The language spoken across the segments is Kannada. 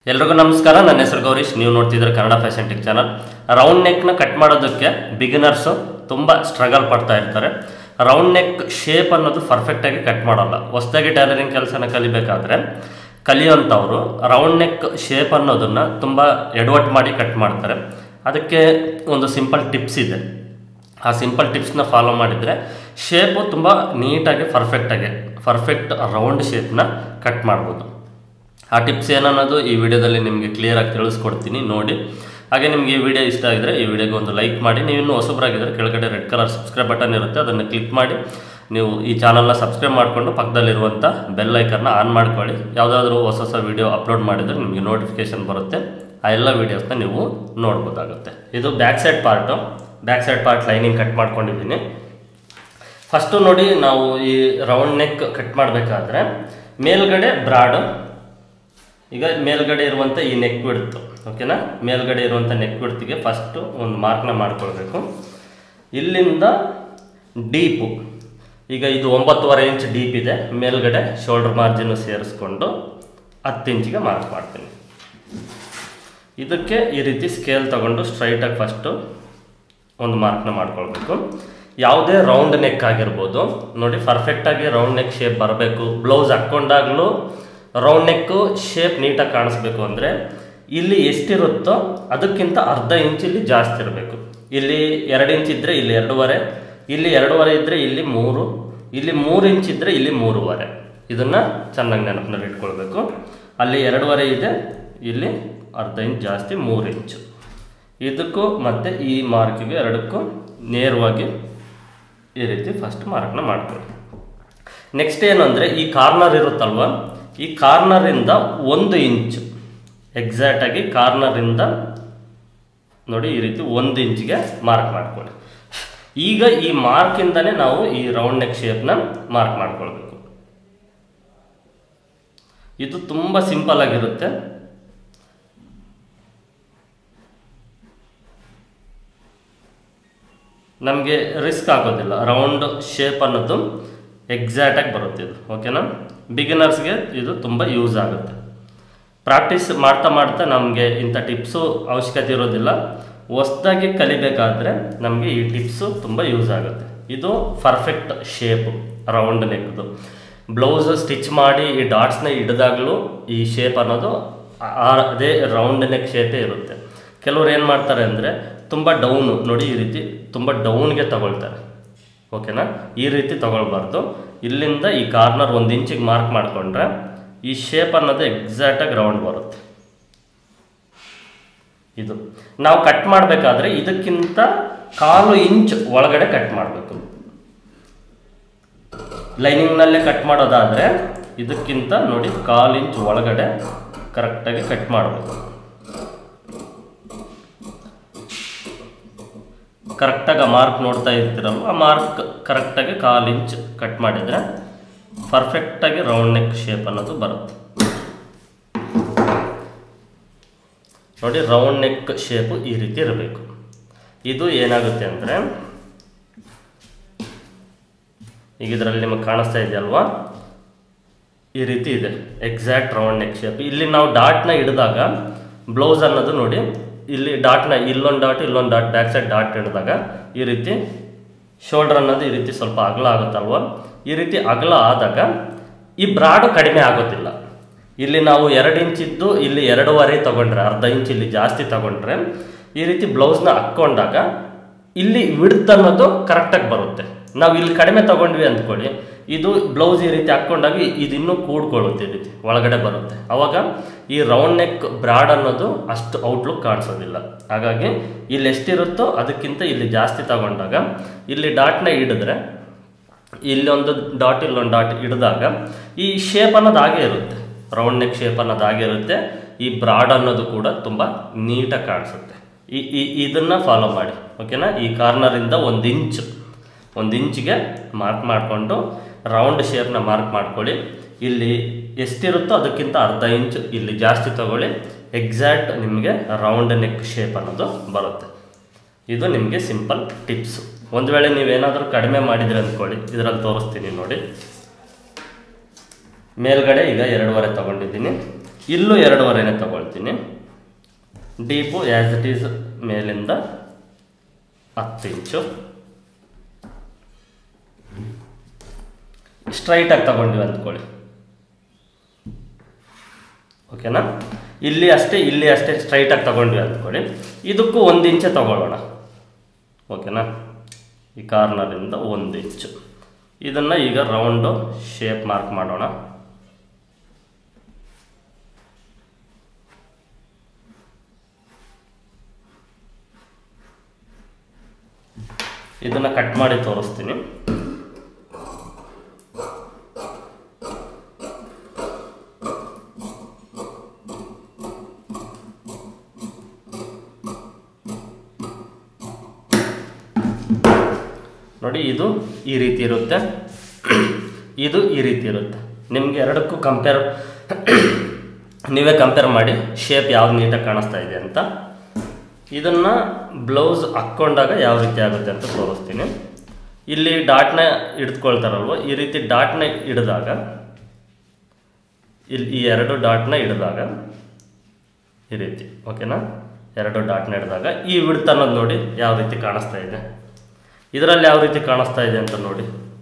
ಎಲ್ರಿಗೂ ನಮಸ್ಕಾರ ನನ್ನ ಹೆಸರು ಗೌರೀಶ್ ನೀವು ನೋಡ್ತಿದ್ರೆ Kannada fashion tech channel round ನೆಕ್ನ ಕಟ್ ಮಾಡೋದಕ್ಕೆ ಬಿಗಿನರ್ಸು ತುಂಬ ಸ್ಟ್ರಗಲ್ ಪಡ್ತಾ ಇರ್ತಾರೆ ರೌಂಡ್ ನೆಕ್ ಶೇಪ್ ಅನ್ನೋದು ಪರ್ಫೆಕ್ಟಾಗಿ ಕಟ್ ಮಾಡೋಲ್ಲ ಹೊಸದಾಗಿ ಟೈಲರಿಂಗ್ ಕೆಲಸನ ಕಲಿಬೇಕಾದ್ರೆ ಕಲಿಯೋಂಥವ್ರು ರೌಂಡ್ ನೆಕ್ ಶೇಪ್ ಅನ್ನೋದನ್ನು ತುಂಬ ಎಡವಟ್ಟು ಮಾಡಿ ಕಟ್ ಮಾಡ್ತಾರೆ ಅದಕ್ಕೆ ಒಂದು ಸಿಂಪಲ್ ಟಿಪ್ಸ್ ಇದೆ ಆ ಸಿಂಪಲ್ ಟಿಪ್ಸ್ನ ಫಾಲೋ ಮಾಡಿದರೆ ಶೇಪು ತುಂಬ ನೀಟಾಗಿ ಪರ್ಫೆಕ್ಟಾಗಿ ಪರ್ಫೆಕ್ಟ್ ರೌಂಡ್ ಶೇಪ್ನ ಕಟ್ ಮಾಡ್ಬೋದು ಆ ಟಿಪ್ಸ್ ಏನನ್ನೋದು ಈ ವಿಡಿಯೋದಲ್ಲಿ ನಿಮಗೆ ಕ್ಲಿಯರಾಗಿ ತಿಳಿಸ್ಕೊಡ್ತೀನಿ ನೋಡಿ ಹಾಗೆ ನಿಮಗೆ ಈ ವಿಡಿಯೋ ಇಷ್ಟ ಆಗಿದ್ರೆ ಈ ವಿಡಿಯೋಗೆ ಒಂದು ಲೈಕ್ ಮಾಡಿ ನೀವು ಇನ್ನೂ ಹೊಸಬರಾಗಿದ್ದರೆ ಕೆಳಗಡೆ ರೆಡ್ ಕಲರ್ ಸಬ್ಸ್ಕ್ರೈಬ್ ಬಟನ್ ಇರುತ್ತೆ ಅದನ್ನು ಕ್ಲಿಕ್ ಮಾಡಿ ನೀವು ಈ ಚಾನಲ್ನ ಸಬ್ಸ್ಕ್ರೈಬ್ ಮಾಡಿಕೊಂಡು ಪಕ್ಕದಲ್ಲಿರುವಂಥ ಬೆಲ್ ಐಕನ್ನ ಆನ್ ಮಾಡ್ಕೊಳ್ಳಿ ಯಾವುದಾದ್ರೂ ಹೊಸ ಹೊಸ ವಿಡಿಯೋ ಅಪ್ಲೋಡ್ ಮಾಡಿದರೆ ನಿಮಗೆ ನೋಟಿಫಿಕೇಶನ್ ಬರುತ್ತೆ ಆ ಎಲ್ಲ ವೀಡಿಯೋಸ್ನ ನೀವು ನೋಡ್ಬೋದಾಗುತ್ತೆ ಇದು back side part back side part lining cut ಮಾಡ್ಕೊಂಡಿದ್ದೀನಿ ಫಸ್ಟು ನೋಡಿ ನಾವು ಈ ರೌಂಡ್ ನೆಕ್ ಕಟ್ ಮಾಡಬೇಕಾದ್ರೆ ಮೇಲ್ಗಡೆ ಬ್ರಾಡು ಈಗ ಮೇಲ್ಗಡೆ ಇರುವಂಥ ಈ ನೆಕ್ ಬಿಡ್ತು ಓಕೆನಾ ಮೇಲ್ಗಡೆ ಇರುವಂಥ ನೆಕ್ ಬಿಡ್ತಿಗೆ ಫಸ್ಟು ಒಂದು ಮಾರ್ಕ್ನ ಮಾಡ್ಕೊಳ್ಬೇಕು ಇಲ್ಲಿಂದ ಡೀಪು ಈಗ ಇದು ಒಂಬತ್ತುವರೆ ಇಂಚ್ ಡೀಪ್ ಇದೆ ಮೇಲ್ಗಡೆ ಶೋಲ್ಡರ್ ಮಾರ್ಜಿನ್ ಸೇರಿಸ್ಕೊಂಡು ಹತ್ತು ಇಂಚಿಗೆ ಮಾರ್ಕ್ ಮಾಡ್ತೀನಿ ಇದಕ್ಕೆ ಈ ರೀತಿ ಸ್ಕೇಲ್ ತಗೊಂಡು ಸ್ಟ್ರೈಟಾಗಿ ಫಸ್ಟು ಒಂದು ಮಾರ್ಕ್ನ ಮಾಡ್ಕೊಳ್ಬೇಕು ಯಾವುದೇ ರೌಂಡ್ ನೆಕ್ ಆಗಿರ್ಬೋದು ನೋಡಿ ಪರ್ಫೆಕ್ಟಾಗಿ ರೌಂಡ್ ನೆಕ್ ಶೇಪ್ ಬರಬೇಕು ಬ್ಲೌಸ್ ಹಾಕ್ಕೊಂಡಾಗಲೂ ರೌಂಡ್ ನೆಕ್ಕು ಶೇಪ್ ನೀಟಾಗಿ ಕಾಣಿಸ್ಬೇಕು ಅಂದರೆ ಇಲ್ಲಿ ಎಷ್ಟಿರುತ್ತೋ ಅದಕ್ಕಿಂತ ಅರ್ಧ ಇಂಚ್ ಇಲ್ಲಿ ಜಾಸ್ತಿ ಇರಬೇಕು ಇಲ್ಲಿ ಎರಡು ಇಂಚ್ ಇದ್ದರೆ ಇಲ್ಲಿ ಎರಡೂವರೆ ಇಲ್ಲಿ ಎರಡೂವರೆ ಇದ್ದರೆ ಇಲ್ಲಿ ಮೂರು ಇಲ್ಲಿ ಮೂರು ಇಂಚ್ ಇದ್ದರೆ ಇಲ್ಲಿ ಮೂರುವರೆ ಇದನ್ನು ಚೆನ್ನಾಗಿ ನೆನಪಿನಲ್ಲಿ ಇಟ್ಕೊಳ್ಬೇಕು ಅಲ್ಲಿ ಎರಡೂವರೆ ಇದೆ ಇಲ್ಲಿ ಅರ್ಧ ಇಂಚ್ ಜಾಸ್ತಿ ಮೂರು ಇಂಚು ಇದಕ್ಕೂ ಮತ್ತು ಈ ಮಾರ್ಕಿಗೆ ಎರಡಕ್ಕೂ ನೇರವಾಗಿ ಈ ರೀತಿ ಫಸ್ಟ್ ಮಾರ್ಕ್ನ ಮಾಡ್ಕೊಳ್ಳಿ ನೆಕ್ಸ್ಟ್ ಏನು ಅಂದರೆ ಈ ಕಾರ್ನರ್ ಇರುತ್ತಲ್ವ ಈ ಕಾರ್ನರಿಂದ ಒಂದು ಇಂಚು ಎಕ್ಸಾಕ್ಟಾಗಿ ಕಾರ್ನರಿಂದ ನೋಡಿ ಈ ರೀತಿ ಒಂದು ಇಂಚಿಗೆ ಮಾರ್ಕ್ ಮಾಡ್ಕೊಳ್ಳಿ ಈಗ ಈ ಮಾರ್ಕಿಂದನೇ ನಾವು ಈ ರೌಂಡ್ ನೆಕ್ ಶೇಪ್ನ ಮಾರ್ಕ್ ಮಾಡ್ಕೊಳ್ಬೇಕು ಇದು ತುಂಬ ಸಿಂಪಲ್ ಆಗಿರುತ್ತೆ ನಮಗೆ ರಿಸ್ಕ್ ಆಗೋದಿಲ್ಲ ರೌಂಡ್ ಶೇಪ್ ಅನ್ನೋದು ಎಕ್ಸಾಕ್ಟಾಗಿ ಬರುತ್ತೆ ಇದು ಓಕೆನಾ ಬಿಗಿನರ್ಸ್ಗೆ ಇದು ತುಂಬ ಯೂಸ್ ಆಗುತ್ತೆ ಪ್ರಾಕ್ಟೀಸ್ ಮಾಡ್ತಾ ಮಾಡ್ತಾ ನಮಗೆ ಇಂಥ ಟಿಪ್ಸು ಅವಶ್ಯಕತೆ ಇರೋದಿಲ್ಲ ಹೊಸ್ದಾಗಿ ಕಲಿಬೇಕಾದ್ರೆ ನಮಗೆ ಈ ಟಿಪ್ಸು ತುಂಬ ಯೂಸ್ ಆಗುತ್ತೆ ಇದು ಪರ್ಫೆಕ್ಟ್ ಶೇಪು ರೌಂಡ್ ನೆಕ್ದು ಬ್ಲೌಸ್ ಸ್ಟಿಚ್ ಮಾಡಿ ಈ ಡಾಟ್ಸ್ನ ಹಿಡಿದಾಗಲೂ ಈ ಶೇಪ್ ಅನ್ನೋದು ಆ- ಅದೇ ರೌಂಡ್ ನೆಕ್ ಶೇಪೇ ಇರುತ್ತೆ ಕೆಲವ್ರು ಏನು ಮಾಡ್ತಾರೆ ಅಂದರೆ ತುಂಬ ಡೌನು ನೋಡಿ ಈ ರೀತಿ ತುಂಬ ಡೌನ್ಗೆ ತಗೊಳ್ತಾರೆ ಓಕೆನಾ ಈ ರೀತಿ ತಗೊಳ್ಬಾರ್ದು ಇಲ್ಲಿಂದ ಈ ಕಾರ್ನರ್ ಒಂದು ಇಂಚಿಗೆ ಮಾರ್ಕ್ ಮಾಡಿಕೊಂಡ್ರೆ ಈ ಶೇಪ್ ಅನ್ನೋದು ಎಕ್ಸಾಕ್ಟಾಗಿ ರೌಂಡ್ ಬರುತ್ತೆ ಇದು ನಾವು ಕಟ್ ಮಾಡಬೇಕಾದ್ರೆ ಇದಕ್ಕಿಂತ ಕಾಲು ಇಂಚ್ ಒಳಗಡೆ ಕಟ್ ಮಾಡಬೇಕು ಲೈನಿಂಗ್ನಲ್ಲೇ ಕಟ್ ಮಾಡೋದಾದರೆ ಇದಕ್ಕಿಂತ ನೋಡಿ ಕಾಲು ಇಂಚ್ ಒಳಗಡೆ ಕರೆಕ್ಟಾಗಿ ಕಟ್ ಮಾಡಬೇಕು ಕರೆಕ್ಟಾಗಿ ಆ ಮಾರ್ಕ್ ನೋಡ್ತಾ ಇರ್ತೀರಲ್ವ ಆ ಮಾರ್ಕ್ ಕರೆಕ್ಟಾಗಿ ಕಾಲು ಇಂಚ್ ಕಟ್ ಮಾಡಿದರೆ ಪರ್ಫೆಕ್ಟಾಗಿ ರೌಂಡ್ ನೆಕ್ ಶೇಪ್ ಅನ್ನೋದು ಬರುತ್ತೆ ನೋಡಿ ರೌಂಡ್ ನೆಕ್ ಶೇಪು ಈ ರೀತಿ ಇರಬೇಕು ಇದು ಏನಾಗುತ್ತೆ ಅಂದರೆ ಈಗ ಇದರಲ್ಲಿ ನಿಮಗೆ ಕಾಣಿಸ್ತಾ ಇದೆಯಲ್ವಾ ಈ ರೀತಿ ಇದೆ ಎಕ್ಸಾಕ್ಟ್ ರೌಂಡ್ ನೆಕ್ ಶೇಪ್ ಇಲ್ಲಿ ನಾವು ಡಾಟ್ನ ಹಿಡಿದಾಗ ಬ್ಲೌಸ್ ಅನ್ನೋದು ನೋಡಿ ಇಲ್ಲಿ ಡಾಟ್ನ ಇಲ್ಲೊಂದು ಡಾಟ್ ಇಲ್ಲೊಂದು ಡಾಟ್ ಬ್ಯಾಕ್ ಸೈಡ್ ಡಾಟ್ ಹಿಡಿದಾಗ ಈ ರೀತಿ ಶೋಲ್ಡರ್ ಅನ್ನೋದು ಈ ರೀತಿ ಸ್ವಲ್ಪ ಅಗಲ ಆಗುತ್ತಲ್ವ ಈ ರೀತಿ ಅಗಲ ಆದಾಗ ಈ ಬ್ರಾಡು ಕಡಿಮೆ ಆಗೋದಿಲ್ಲ ಇಲ್ಲಿ ನಾವು ಎರಡು ಇಂಚ್ ಇದ್ದು ಇಲ್ಲಿ ಎರಡೂವರೆ ತಗೊಂಡ್ರೆ ಅರ್ಧ ಇಂಚ್ ಇಲ್ಲಿ ಜಾಸ್ತಿ ತಗೊಂಡ್ರೆ ಈ ರೀತಿ ಬ್ಲೌಸ್ನ ಹಾಕ್ಕೊಂಡಾಗ ಇಲ್ಲಿ ವಿಡ್ತ್ ಅನ್ನೋದು ಕರೆಕ್ಟಾಗಿ ಬರುತ್ತೆ ನಾವು ಇಲ್ಲಿ ಕಡಿಮೆ ತಗೊಂಡ್ವಿ ಅಂದ್ಕೊಳ್ಳಿ ಇದು ಬ್ಲೌಸ್ ಈ ರೀತಿ ಹಾಕ್ಕೊಂಡಾಗ ಇದು ಇನ್ನೂ ಕೂಡ್ಕೊಳ್ಳುತ್ತೆ ಈ ರೀತಿ ಒಳಗಡೆ ಬರುತ್ತೆ ಅವಾಗ ಈ ರೌಂಡ್ ನೆಕ್ ಬ್ರಾಡ್ ಅನ್ನೋದು ಅಷ್ಟು ಔಟ್ಲುಕ್ ಕಾಣಿಸೋದಿಲ್ಲ ಹಾಗಾಗಿ ಇಲ್ಲಿ ಎಷ್ಟಿರುತ್ತೋ ಅದಕ್ಕಿಂತ ಇಲ್ಲಿ ಜಾಸ್ತಿ ತಗೊಂಡಾಗ ಇಲ್ಲಿ ಡಾಟ್ನ ಹಿಡಿದ್ರೆ ಇಲ್ಲೊಂದು ಡಾಟ್ ಇಲ್ಲೊಂದು ಡಾಟ್ ಹಿಡಿದಾಗ ಈ ಶೇಪ್ ಅನ್ನೋದು ಹಾಗೆ ಇರುತ್ತೆ ರೌಂಡ್ ನೆಕ್ ಶೇಪ್ ಅನ್ನೋದು ಹಾಗೆ ಇರುತ್ತೆ ಈ ಬ್ರಾಡ್ ಅನ್ನೋದು ಕೂಡ ತುಂಬ ನೀಟಾಗಿ ಕಾಣಿಸುತ್ತೆ ಈ ಈ ಇದನ್ನು ಫಾಲೋ ಮಾಡಿ ಓಕೆನಾ ಈ ಕಾರ್ನರಿಂದ ಒಂದು ಇಂಚ್ ಒಂದು ಇಂಚಿಗೆ ಮಾರ್ಕ್ ಮಾಡಿಕೊಂಡು ರೌಂಡ್ ಶೇಪ್ನ ಮಾರ್ಕ್ ಮಾಡ್ಕೊಳ್ಳಿ ಇಲ್ಲಿ ಎಷ್ಟಿರುತ್ತೋ ಅದಕ್ಕಿಂತ ಅರ್ಧ ಇಂಚ್ ಇಲ್ಲಿ ಜಾಸ್ತಿ ತಗೊಳ್ಳಿ ಎಕ್ಸಾಕ್ಟ್ ನಿಮಗೆ ರೌಂಡ್ ನೆಕ್ ಶೇಪ್ ಅನ್ನೋದು ಬರುತ್ತೆ ಇದು ನಿಮಗೆ ಸಿಂಪಲ್ ಟಿಪ್ಸು ಒಂದು ವೇಳೆ ನೀವೇನಾದರೂ ಕಡಿಮೆ ಮಾಡಿದ್ರೆ ಅಂದ್ಕೊಳ್ಳಿ ಇದರಲ್ಲಿ ತೋರಿಸ್ತೀನಿ ನೋಡಿ ಮೇಲ್ಗಡೆ ಈಗ ಎರಡೂವರೆ ತಗೊಂಡಿದ್ದೀನಿ ಇಲ್ಲೂ ಎರಡೂವರೆನೇ ತಗೊಳ್ತೀನಿ ಡೀಪು ಆ್ಯಸ್ ಇಟ್ ಈಸ್ ಮೇಲಿಂದ ಹತ್ತು ಇಂಚು ಸ್ಟ್ರೈಟಾಗಿ ತಗೊಂಡಿವಿ ಅಂದ್ಕೊಳ್ಳಿ ಓಕೆನಾ ಇಲ್ಲಿ ಅಷ್ಟೇ ಇಲ್ಲಿ ಅಷ್ಟೇ ಸ್ಟ್ರೈಟಾಗಿ ತಗೊಂಡ್ವಿ ಅಂದ್ಕೊಳ್ಳಿ ಇದಕ್ಕೂ ಒಂದು ಇಂಚೆ ತಗೊಳ್ಳೋಣ ಓಕೆನಾ ಈ ಕಾರ್ನರಿಂದ ಒಂದು ಇಂಚು ಇದನ್ನು ಈಗ ರೌಂಡು ಶೇಪ್ ಮಾರ್ಕ್ ಮಾಡೋಣ ಇದನ್ನು ಕಟ್ ಮಾಡಿ ತೋರಿಸ್ತೀನಿ ನೋಡಿ ಇದು ಈ ರೀತಿ ಇರುತ್ತೆ ಇದು ಈ ರೀತಿ ಇರುತ್ತೆ ನಿಮಗೆ ಎರಡಕ್ಕೂ ಕಂಪೇರ್ ನೀವೇ ಕಂಪೇರ್ ಮಾಡಿ ಶೇಪ್ ಯಾವ್ದು ನೀಟಾಗಿ ಕಾಣಿಸ್ತಾ ಇದೆ ಅಂತ ಇದನ್ನು ಬ್ಲೌಸ್ ಹಾಕ್ಕೊಂಡಾಗ ಯಾವ ರೀತಿ ಆಗುತ್ತೆ ಅಂತ ತೋರಿಸ್ತೀನಿ ಇಲ್ಲಿ ಡಾಟ್ನ ಹಿಡಿದುಕೊಳ್ತಾರಲ್ವ ಈ ರೀತಿ ಡಾಟ್ನ ಹಿಡಿದಾಗ ಇಲ್ಲಿ ಈ ಎರಡು ಡಾಟ್ನ ಹಿಡಿದಾಗ ಈ ರೀತಿ ಓಕೆನಾ ಎರಡು ಡಾಟ್ನ ಹಿಡಿದಾಗ ಈ ವಿಡ್ತ್ ಅನ್ನೋದು ನೋಡಿ ಯಾವ ರೀತಿ ಕಾಣಿಸ್ತಾ ಇದೆ ಇದರಲ್ಲಿ ಯಾವ ರೀತಿ ಕಾಣಿಸ್ತಾ ಇದೆ ಅಂತ ನೋಡಿ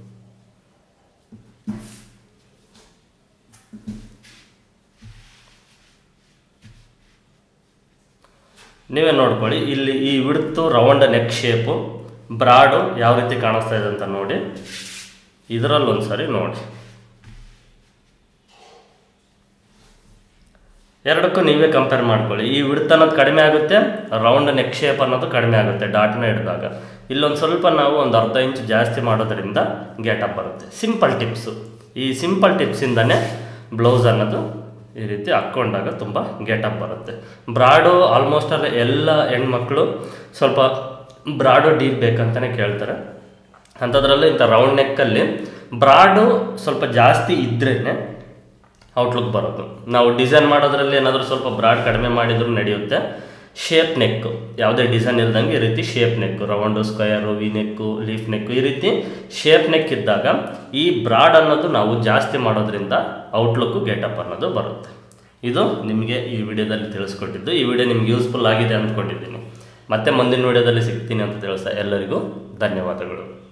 ನೀವೇ ನೋಡ್ಕೊಳ್ಳಿ ಇಲ್ಲಿ ಈ width round neck shape broad ಯಾವ ರೀತಿ ಕಾಣಿಸ್ತಾ ಇದೆ ಅಂತ ನೋಡಿ ಇದರಲ್ಲಿ ಒಂದ್ಸರಿ ನೋಡಿ ಎರಡಕ್ಕೂ ನೀವೇ ಕಂಪೇರ್ ಮಾಡ್ಕೊಳ್ಳಿ ಈ ವಿಡ್ತ್ ಅನ್ನೋದು ಕಡಿಮೆ ಆಗುತ್ತೆ ರೌಂಡ್ ನೆಕ್ ಶೇಪ್ ಅನ್ನೋದು ಕಡಿಮೆ ಆಗುತ್ತೆ ಡಾಟ್ನ ಹಿಡಿದಾಗ ಇಲ್ಲೊಂದು ಸ್ವಲ್ಪ ನಾವು ಒಂದು ಅರ್ಧ ಇಂಚ್ ಜಾಸ್ತಿ ಮಾಡೋದ್ರಿಂದ ಗೇಟಪ್ ಬರುತ್ತೆ ಸಿಂಪಲ್ ಟಿಪ್ಸು ಈ ಸಿಂಪಲ್ ಟಿಪ್ಸಿಂದನೇ ಬ್ಲೌಸ್ ಅನ್ನೋದು ಈ ರೀತಿ ಹಾಕ್ಕೊಂಡಾಗ ತುಂಬ ಗೇಟಪ್ ಬರುತ್ತೆ ಬ್ರಾಡು ಆಲ್ಮೋಸ್ಟ್ ಅಲ್ಲಿ ಎಲ್ಲ ಹೆಣ್ಮಕ್ಳು ಸ್ವಲ್ಪ ಬ್ರಾಡು ಡೀಪ್ ಬೇಕಂತಲೇ ಕೇಳ್ತಾರೆ ಅಂಥದ್ರಲ್ಲೂ ಇಂಥ ರೌಂಡ್ ನೆಕ್ಕಲ್ಲಿ ಬ್ರಾಡು ಸ್ವಲ್ಪ ಜಾಸ್ತಿ ಇದ್ರೇ ಔಟ್ಲುಕ್ ಬರೋದು ನಾವು ಡಿಸೈನ್ ಮಾಡೋದ್ರಲ್ಲಿ ಏನಾದರೂ ಸ್ವಲ್ಪ ಬ್ರಾಡ್ ಕಡಿಮೆ ಮಾಡಿದ್ರು ನಡೆಯುತ್ತೆ ಶೇಪ್ ನೆಕ್ಕು ಯಾವುದೇ ಡಿಸೈನ್ ಇಲ್ದಂಗೆ ಈ ರೀತಿ shape neck round square V neck leaf neck ಈ ರೀತಿ ಶೇಪ್ ನೆಕ್ ಇದ್ದಾಗ ಈ ಬ್ರಾಡ್ ಅನ್ನೋದು ನಾವು ಜಾಸ್ತಿ ಮಾಡೋದ್ರಿಂದ ಔಟ್ಲುಕ್ಕು ಗೇಟಪ್ ಅನ್ನೋದು ಬರುತ್ತೆ ಇದು ನಿಮಗೆ ಈ ವಿಡಿಯೋದಲ್ಲಿ ತಿಳಿಸ್ಕೊಟ್ಟಿದ್ದು ಈ ವಿಡಿಯೋ ನಿಮ್ಗೆ ಯೂಸ್ಫುಲ್ ಆಗಿದೆ ಅಂದ್ಕೊಂಡಿದ್ದೀನಿ ಮತ್ತೆ ಮುಂದಿನ ವಿಡಿಯೋದಲ್ಲಿ ಸಿಗ್ತೀನಿ ಅಂತ ತಿಳಿಸ್ತಾ ಎಲ್ಲರಿಗೂ ಧನ್ಯವಾದಗಳು